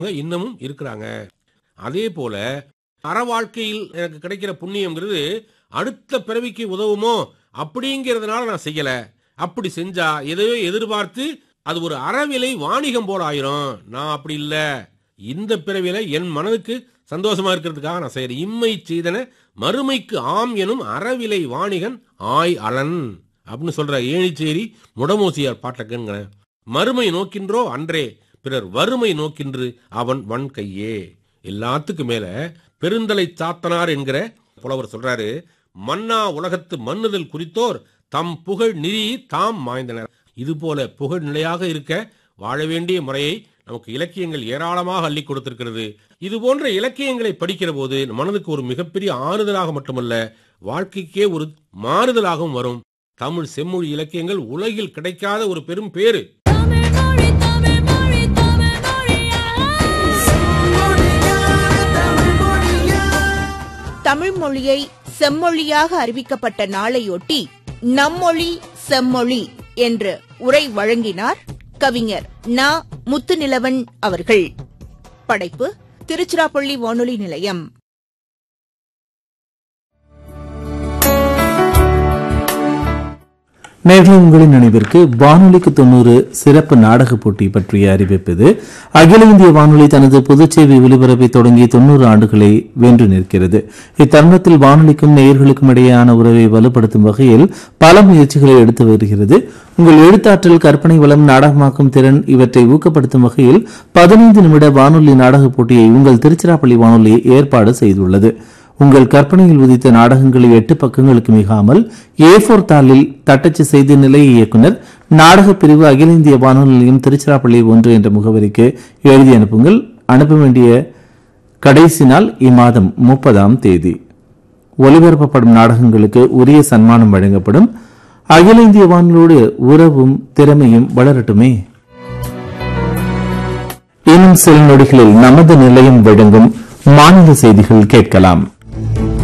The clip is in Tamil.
இன்னமும் இருக்கிறாங்க அதே போல அற வாழ்க்கையில் எனக்கு கிடைக்கிற புண்ணியம்ங்கிறது அடுத்த பிறவிக்கு உதவுமோ அப்படிங்கிறதுனால நான் செய்யல அப்படி செஞ்சா எதையோ எதிர்பார்த்து அது ஒரு அறவிலை வாணிகம் போல ஆயிரும் நான் அப்படி இல்ல இந்த பிறவில என் மனதுக்கு சந்தோஷமா இருக்கிறதுக்காக நான் செய்யறேன் இம்மை செய்தன மறுமைக்கு ஆம் எனும் அறவிலை வாணிகன் ஆய் அலன் அப்படின்னு சொல்ற ஏணிச்சேரி முடமோசியார் பாட்டை கேளுங்க மறுமை நோக்கின்றோ அன்றே பிறர் வறுமை நோக்கின்று அவன் வன் கையே எல்லாத்துக்கும் மேல பெருந்தலை சாத்தனார் என்கிற புலவர் சொல்றாரு மன்னா உலகத்து மன்னுதல் குறித்தோர் தம் புகழ் நிதி தாம் மாய்ந்தனர் இது போல புகழ் நிலையாக இருக்க வாழ வேண்டிய முறையை நமக்கு இலக்கியங்கள் ஏராளமாக அள்ளி கொடுத்திருக்கிறது இது போன்ற இலக்கியங்களை படிக்கிற போது மனதுக்கு ஒரு மிகப்பெரிய ஆறுதலாக மட்டுமல்ல வாழ்க்கைக்கே ஒரு மாறுதலாகவும் வரும் தமிழ் செம்மொழி இலக்கியங்கள் உலகில் கிடைக்காத ஒரு பெரும் பேரு தமிழ் மொழி தமிழ் மொழி தமிழ் மொழியா தமிழ் மொழியை செம்மொழியாக அறிவிக்கப்பட்ட நாளையொட்டி நம்மொழி செம்மொழி என்று உரை வழங்கினார் கவிஞர் நா முத்துநிலவன் அவர்கள் படைப்பு திருச்சிராப்பள்ளி வானொலி நிலையம் நேர்களை உங்களின் நினைவிற்கு வானொலிக்கு தொண்ணூறு சிறப்பு நாடக போட்டி பற்றிய அறிவிப்பது அகில இந்திய வானொலி தனது பொதுச்சேவை ஒலிபரப்பை தொடங்கி தொண்ணூறு ஆண்டுகளை வென்று நிற்கிறது இத்தருணத்தில் வானொலிக்கும் நேயர்களுக்கும் இடையேயான உறவை வலுப்படுத்தும் வகையில் பல முயற்சிகளை எடுத்து வருகிறது உங்கள் எழுத்தாற்றல் கற்பனை வளம் நாடகமாக்கும் திறன் இவற்றை ஊக்கப்படுத்தும் வகையில் பதினைந்து நிமிட வானொலி நாடக போட்டியை உங்கள் திருச்சிராப்பள்ளி வானொலி ஏற்பாடு செய்துள்ளது உங்கள் கற்பனையில் உதித்த நாடகங்களை எட்டு பக்கங்களுக்கு மிகாமல் ஏ ஃபோர் தாளில் தட்டச்சு செய்து நிலைய இயக்குனர் நாடகப் பிரிவு அகில இந்திய வானொலி நிலையம் திருச்சிராப்பள்ளி ஒன்று என்ற முகவரிக்கு எழுதி அனுப்புங்கள் அனுப்ப வேண்டிய கடைசி நாள் இம்மாதம் முப்பதாம் தேதி ஒலிபரப்பப்படும் நாடகங்களுக்கு உரிய சன்மானம் வழங்கப்படும் அகில இந்திய வானொலியோடு உறவும் திறமையும் வளரட்டுமே இன்னும் சில நொடிகளில் நமது நிலையம் வழங்கும் மாநில செய்திகள் கேட்கலாம்